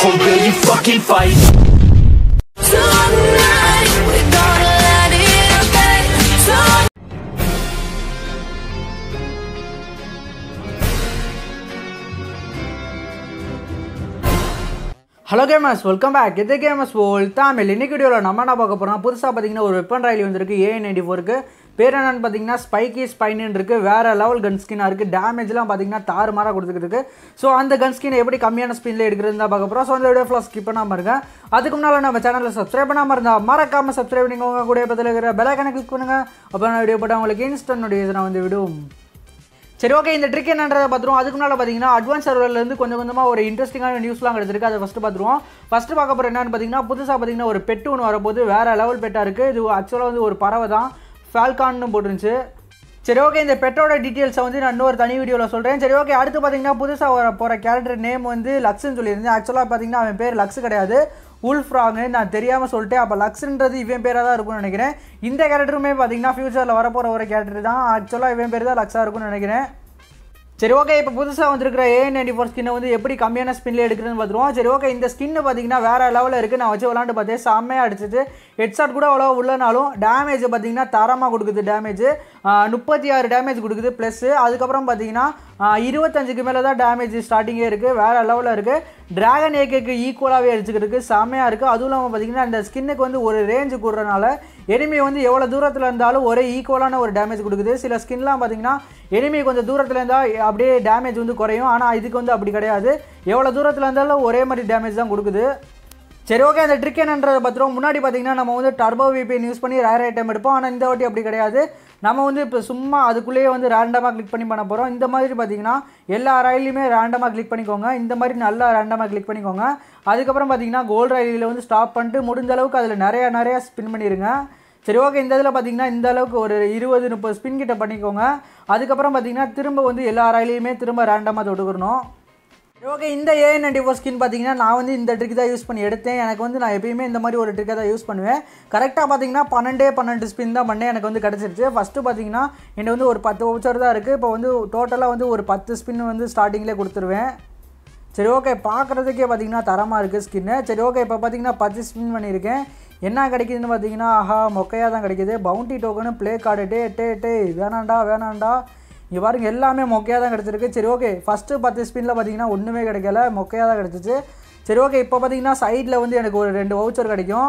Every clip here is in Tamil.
or will you fucking fight? Tonight, we're gonna let it bang. Tonight. Hello gamers welcome back இது கேமர்ஸ் வேர்ல்ட் தமிழ் இன்னைக்கு வீடியோவில் நம்ம என்ன பார்க்க போகிறோம் புதுசாக பார்த்தீங்கன்னா ஒரு வெப்பன் ராயலி வந்திருக்கு ஏ நைன்டி ஃபோருக்கு பேர் என்னன்னு பார்த்தீங்கன்னா ஸ்பைக்கி ஸ்பைனுன்னு இருக்குது வேறு லெவல் கன் ஸ்கின்னாக இருக்குது டேமேஜ்லாம் பார்த்தீங்கன்னா தாறு மாறாக கொடுத்துக்கிட்டு இருக்கு ஸோ அந்த கன் ஸ்கின் எப்படி கம்மியான ஸ்பின்ல எடுக்கிறது தான் பார்க்க போகிறோம் ஸோ அந்த வீடியோ ஃபுல்லாக ஸ்கிப் பண்ணாமல் இருக்கேன் அதுக்கு முன்னால் நம்ம சேனலில் சப்ஸ்கிரைப் பண்ணாமல் இருந்தால் மறக்காமல் சப்ஸ்கிரைப் பண்ணிக்கோங்க கூட பக்கத்தில் இருக்கிற பெலைக்கனை கிளிக் பண்ணுங்கள் அப்போ நான் வீடியோ போட்டால் உங்களுக்கு இன்ஸ்டன்ட் நோட்டிஃபிகேஷன் நான் வந்து விடும் சரி ஓகே இந்த ட்ரிக் என்னன்றதை பார்த்துருவோம் அதுக்கு முன்னால் பார்த்தீங்கன்னா அட்வான்ஸ் சர்வர்லேருந்து கொஞ்சம் கொஞ்சமாக ஒரு இன்ட்ரெஸ்டிங்கான நியூஸ்லாம் கிடச்சிருக்கு அதை ஃபஸ்ட்டு பார்த்துருவோம் ஃபஸ்ட்டு பார்க்க போகிற என்னன்னு பார்த்தீங்கன்னா புதுசாக பார்த்தீங்கன்னா ஒரு பெட்டு ஒன்று வரப்போது வேறு லெவல் பெட்டாக இருக்குது இது ஆக்சுவலாக வந்து ஒரு பறவை தான் ஃபால்கான்னு போட்டுருந்துச்சு சரி ஓகே இந்த பெட்டோட டீட்டெயில்ஸை வந்து நான் இன்னொரு தனி வீடியோவில் சொல்கிறேன் சரி ஓகே அடுத்து பார்த்தீங்கன்னா புதுசாக வர போகிற கேரக்டர் நேம் வந்து லக்ஸ்ன்னு சொல்லியிருந்தேன் ஆக்சுவலாக பார்த்தீங்கன்னா அவன் பேர் லக்ஸ் கிடையாது உல்ஃப்ராங்கு நான் தெரியாமல் சொல்லிட்டேன் அப்போ லக்ஸ்ன்றது இவன் பேராக தான் இருக்கும்னு நினைக்கிறேன் இந்த கேரக்டருமே பார்த்தீங்கன்னா ஃபியூச்சரில் வரப்போகிற ஒரு கேரக்டர் தான் ஆக்சுவலாக இவன் பேர் தான் லக்ஸாக இருக்கும்னு நினைக்கிறேன் சரி ஓகே இப்போ புதுசாக வந்திருக்கிற ஏ நைன்டி ஃபோர் ஸ்கின்னை வந்து எப்படி கம்மியான ஸ்பின்ல எடுக்கிறதுன்னு பார்த்துருவோம் சரி ஓகே இந்த ஸ்கின்னு பார்த்தீங்கன்னா வேறு லெவலில் இருக்குது நான் வச்சு விளாண்டு பார்த்தேன் செம்மையாக அடிச்சிச்சு ஹெட்ஷாட் கூட அவ்வளோ உள்ளனாலும் டேமேஜ் பார்த்தீங்கன்னா தரமாக கொடுக்குது டேமேஜ் முப்பத்தி ஆறு டேமேஜ் கொடுக்குது ப்ளஸ்ஸு அதுக்கப்புறம் பார்த்தீங்கன்னா இருபத்தஞ்சுக்கு மேலே தான் டேமேஜ் ஸ்டார்டிங்கே இருக்குது வேறு லெவலில் இருக்குது டிராகன் ஏகேக்கு ஈக்குவலாகவே அடிச்சுக்கிட்டு செம்மையாக இருக்குது அதுவும் இல்லாமல் பார்த்தீங்கன்னா இந்த ஸ்கின்னுக்கு வந்து ஒரு ரேஞ்சு கூடுறனால எனிமி வந்து எவ்வளோ தூரத்தில் இருந்தாலும் ஒரே ஈக்குவலான ஒரு டேமேஜ் கொடுக்குது சில ஸ்கின்லாம் பார்த்தீங்கன்னா எனிமி கொஞ்சம் தூரத்தில் இருந்தால் அப்படியே டேமேஜ் வந்து குறையும் ஆனால் இதுக்கு வந்து அப்படி கிடையாது எவ்வளோ தூரத்தில் இருந்தாலும் ஒரே மாதிரி டேமேஜ் தான் கொடுக்குது சரி ஓகே அந்த ட்ரிக் என்னன்றதை பார்த்துருவோம் முன்னாடி பார்த்தீங்கன்னா நம்ம வந்து டர்போ விபிஎன் யூஸ் பண்ணி ரேர் ஐட்டம் எடுப்போம் ஆனால் இந்த வாட்டி அப்படி கிடையாது நம்ம வந்து இப்போ சும்மா அதுக்குள்ளேயே வந்து ரேண்டமாக கிளிக் பண்ணி பண்ண போகிறோம் இந்த மாதிரி பார்த்தீங்கன்னா எல்லா ராயிலையுமே ரேண்டமாக கிளிக் பண்ணிக்கோங்க இந்த மாதிரி நல்லா ரேண்டமாக கிளிக் பண்ணிக்கோங்க அதுக்கப்புறம் பார்த்தீங்கன்னா கோல்டு ராயிலில் வந்து ஸ்டாப் பண்ணிட்டு முடிஞ்ச அளவுக்கு அதில் நிறையா நிறையா ஸ்பின் பண்ணிடுங்க சரி ஓகே இந்த இதில் பார்த்தீங்கன்னா இந்த அளவுக்கு ஒரு இருபது முப்பது ஸ்பின் கிட்ட பண்ணிக்கோங்க அதுக்கப்புறம் பார்த்தீங்கன்னா திரும்ப வந்து எல்லா ராயிலையுமே திரும்ப ரேண்டமாக தொட்டுக்கணும் ஓகே இந்த ஏ நைன்டி ஃபோர் ஸ்கின் பார்த்தீங்கன்னா நான் வந்து இந்த ட்ரிக் தான் யூஸ் பண்ணி எடுத்தேன் எனக்கு வந்து நான் எப்பயுமே இந்த மாதிரி ஒரு ட்ரிக்கை தான் யூஸ் பண்ணுவேன் கரெக்டாக பார்த்தீங்கன்னா பன்னெண்டே பன்னெண்டு ஸ்பின் தான் பண்ணேன் எனக்கு வந்து கிடச்சிருச்சு ஃபஸ்ட்டு பார்த்தீங்கன்னா என்கிட்ட வந்து ஒரு பத்து வவுச்சர் தான் இருக்குது இப்போ வந்து டோட்டலாக வந்து ஒரு பத்து ஸ்பின் வந்து ஸ்டார்டிங்லேயே கொடுத்துருவேன் சரி ஓகே பார்க்குறதுக்கே பார்த்தீங்கன்னா தரமாக இருக்குது ஸ்கின்னு சரி ஓகே இப்போ பார்த்தீங்கன்னா பத்து ஸ்பின் பண்ணியிருக்கேன் என்ன கிடைக்குதுன்னு பார்த்தீங்கன்னா ஆஹா மொக்கையாக தான் கிடைக்குது பவுண்டி டோக்கனு ப்ளே கார்டு டே டே டே வேணாண்டா வேணாண்டா இங்கே பாருங்க எல்லாமே மொக்கையாக தான் கிடச்சிருக்கு சரி ஓகே ஃபஸ்ட்டு பத்து ஸ்பின்னில் பார்த்தீங்கன்னா ஒன்றுமே கிடைக்கல மொக்கையாக தான் கிடச்சிச்சு சரி ஓகே இப்போ பார்த்தீங்கன்னா சைடில் வந்து எனக்கு ஒரு ரெண்டு வவுச்சர் கிடைக்கும்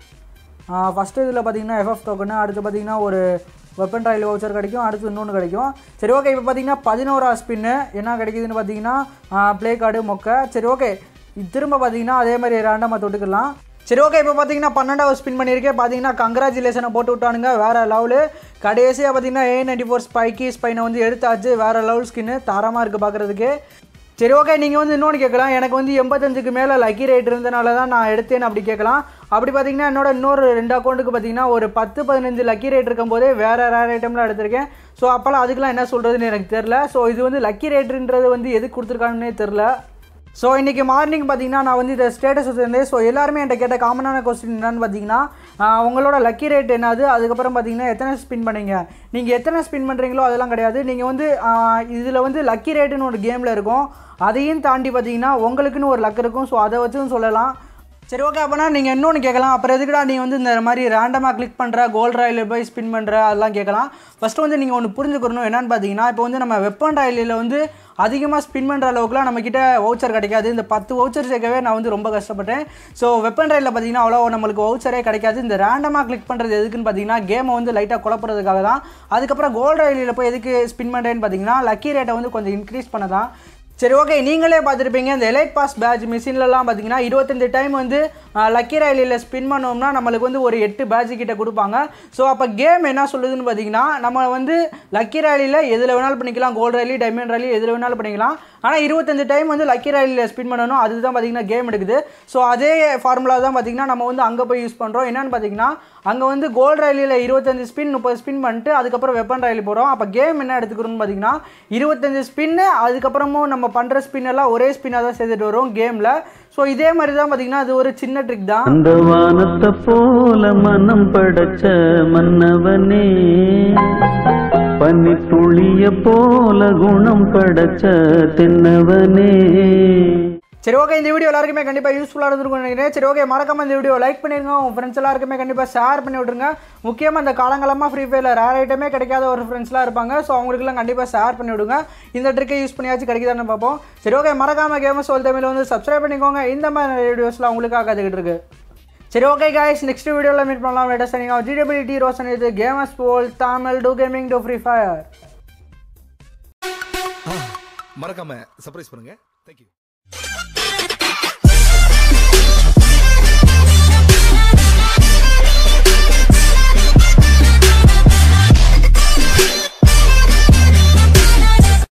ஃபஸ்ட்டு இதில் பார்த்தீங்கன்னா எஃப்எஃப் டோக்கனு அடுத்து பார்த்தீங்கன்னா ஒரு வெப்பன் ட்ரையல் வவுச்சர் கிடைக்கும் அடுத்து இன்னொன்று கிடைக்கும் சரி ஓகே இப்போ பார்த்தீங்கன்னா பதினோரா ஸ்பின்னு என்ன கிடைக்குதுன்னு பார்த்தீங்கன்னா ப்ளே கார்டு மொக்கை சரி ஓகே திரும்ப பார்த்தீங்கன்னா அதே மாதிரி ரேண்டமாக தொட்டுக்கலாம் சரி ஓகே இப்போ பார்த்தீங்கன்னா பன்னெண்டாவது ஸ்பின் பண்ணியிருக்கேன் பார்த்தீங்கன்னா கங்க்ராச்சுலேஷனை போட்டு விட்டானுங்க வேறு லெவலு கடைசியாக பார்த்தீங்கன்னா ஏ நைன்டி ஃபோர் ஸ்பைக்கி ஸ்பைனை வந்து எடுத்தாச்சு வேறு லெவல் ஸ்கின்னு தரமாக இருக்குது பார்க்குறதுக்கு சரி ஓகே நீங்கள் வந்து இன்னொன்று கேட்கலாம் எனக்கு வந்து எண்பத்தஞ்சுக்கு மேலே லக்கி ரேட் இருந்தனால தான் நான் எடுத்தேன் அப்படி கேட்கலாம் அப்படி பார்த்தீங்கன்னா என்னோட இன்னொரு ரெண்டு அக்கௌண்ட்டுக்கு பார்த்தீங்கன்னா ஒரு பத்து பதினஞ்சு லக்கி ரேட் இருக்கும்போதே வேறு ரேர் ஐட்டம்லாம் எடுத்திருக்கேன் ஸோ அப்போல்லாம் அதுக்கெலாம் என்ன சொல்கிறதுன்னு எனக்கு தெரில ஸோ இது வந்து லக்கி ரேட்டுன்றது வந்து எதுக்கு கொடுத்துருக்காங்கன்னே தெரில ஸோ இன்றைக்கி மார்னிங் பார்த்தீங்கன்னா நான் வந்து இதை ஸ்டேட்டஸ் வச்சுருந்தேன் ஸோ எல்லாருமே என்கிட்ட கேட்ட காமனான கொஸ்டின் என்னன்னு பார்த்தீங்கன்னா ஆஹ் உங்களோட லக்கி ரேட் என்னது அதுக்கப்புறம் பார்த்தீங்கன்னா எத்தனை ஸ்பின் பண்ணீங்க நீங்கள் எத்தனை ஸ்பின் பண்ணுறீங்களோ அதெல்லாம் கிடையாது நீங்கள் வந்து இதில் வந்து லக்கி ரேட்டுன்னு ஒரு கேமில் இருக்கும் அதையும் தாண்டி பார்த்தீங்கன்னா உங்களுக்குன்னு ஒரு லக் இருக்கும் ஸோ அதை வச்சும் சொல்லலாம் சரி ஓகே அப்போனா நீங்கள் இன்னொன்று கேட்கலாம் அப்புறம் எதுக்குடா நீ வந்து இந்த மாதிரி ரேண்டமாக கிளிக் பண்ணுற கோல்ட் ராயில் போய் ஸ்பின் பண்ணுற அதெல்லாம் கேட்கலாம் ஃபஸ்ட்டு வந்து நீங்கள் ஒன்று புரிஞ்சுக்கணும் என்னன்னு பார்த்தீங்கன்னா இப்போ வந்து நம்ம வெப்பன் ராயிலில் வந்து அதிகமாக ஸ்பின் பண்ணுற அளவுக்குலாம் நம்மக்கிட்ட வவுச்சர் கிடைக்காது இந்த பத்து வவுச்சர் சேர்க்கவே நான் வந்து ரொம்ப கஷ்டப்பட்டேன் ஸோ வெப்பன் ராயில் பார்த்தீங்கன்னா அவ்வளோ நம்மளுக்கு வவுச்சரே கிடைக்காது இந்த ரேண்டமாக கிளிக் பண்ணுறது எதுக்குன்னு பார்த்தீங்கன்னா கேமை வந்து லைட்டாக குழப்புறதுக்காக தான் அதுக்கப்புறம் கோல்ட் ராயிலில் போய் எதுக்கு ஸ்பின் பண்ணுறேன்னு பார்த்தீங்கன்னா லக்கி ரேட்டை வந்து கொஞ்சம் இன்க்ரீஸ் பண்ண தான் சரி ஓகே நீங்களே பார்த்துருப்பீங்க இந்த எலைட் பாஸ் பேட்ச் மிஷின்லலாம் பார்த்தீங்கன்னா இருபத்தஞ்சு டைம் வந்து லக்கி ரயிலில் ஸ்பின் பண்ணோம்னா நம்மளுக்கு வந்து ஒரு எட்டு பேட்ச் கிட்ட கொடுப்பாங்க ஸோ அப்போ கேம் என்ன சொல்லுதுன்னு பார்த்தீங்கன்னா நம்ம வந்து லக்கி ரயிலில் எதில் வேணாலும் பண்ணிக்கலாம் கோல்டு ரயிலி டைமண்ட் ரயிலி எதில் வேணாலும் பண்ணிக்கலாம் ஆனால் இருபத்தஞ்சு டைம் வந்து லக்கி ரயிலில் ஸ்பின் பண்ணணும் அதுதான் பார்த்தீங்கன்னா கேம் எடுக்குது ஸோ அதே ஃபார்முலா தான் பார்த்தீங்கன்னா நம்ம வந்து அங்கே போய் யூஸ் பண்ணுறோம் என்னன்னு பார்த்தீங்கன்னா அங்கே வந்து கோல்டு ரயிலில் இருபத்தஞ்சு ஸ்பின் முப்பது ஸ்பின் பண்ணிட்டு அதுக்கப்புறம் வெப்பன் ரயில் போகிறோம் அப்போ கேம் என்ன எடுத்துக்கிறோம்னு பார்த்தீங்கன்னா இருபத்தஞ்சு ஸ்பின்னு அதுக்கப்புறமும் நம்ம பண்ணுற ஸ்பின் எல்லாம் ஒரே ஸ்பின்னாக தான் சேர்த்துட்டு வரும் கேமில் ஸோ இதே மாதிரி தான் பார்த்தீங்கன்னா அது ஒரு சின்ன ட்ரிக் தான் அந்த வானத்தை போல மனம் படைச்ச மன்னவனே பனி துளிய போல குணம் படைச்ச தென்னவனே சரி ஓகே இந்த வீடியோ எல்லாருக்குமே கண்டிப்பாக யூஸ்ஃபுல்லாக இருந்திருக்கும் நினைக்கிறேன் சரி ஓகே மறக்காம இந்த வீடியோ லைக் பண்ணிருங்க உங்கள் ஃப்ரெண்ட்ஸ் எல்லாருக்குமே கண்டிப்பாக ஷேர் பண்ணி விட்ருங்க முக்கியமாக இந்த காலங்காலமாக ஃப்ரீ ஃபயரில் ரேர் ஐட்டமே கிடைக்காத ஒரு ஃப்ரெண்ட்ஸ்லாம் இருப்பாங்க ஸோ அவங்களுக்குலாம் கண்டிப்பாக ஷேர் பண்ணி விடுங்க இந்த ட்ரிக்கை யூஸ் பண்ணியாச்சும் கிடைக்குதான்னு பார்ப்போம் சரி ஓகே மறக்காம கேமஸ் வேர்ல்ட் தமிழ் வந்து சப்ஸ்கிரைப் பண்ணிக்கோங்க இந்த மாதிரி வீடியோஸ்லாம் உங்களுக்காக கற்றுக்கிட்டு இருக்கு சரி ஓகே காய்ஸ் நெக்ஸ்ட் வீடியோவில் மீட் பண்ணலாம் லேட்டஸ்ட் நீங்கள் ஜிடபிலிட்டி ரோசன் இது கேமஸ் போல் Tamil to gaming to free fire மறக்காம சர்ப்ரைஸ் பண்ணுங்க தேங்க்யூ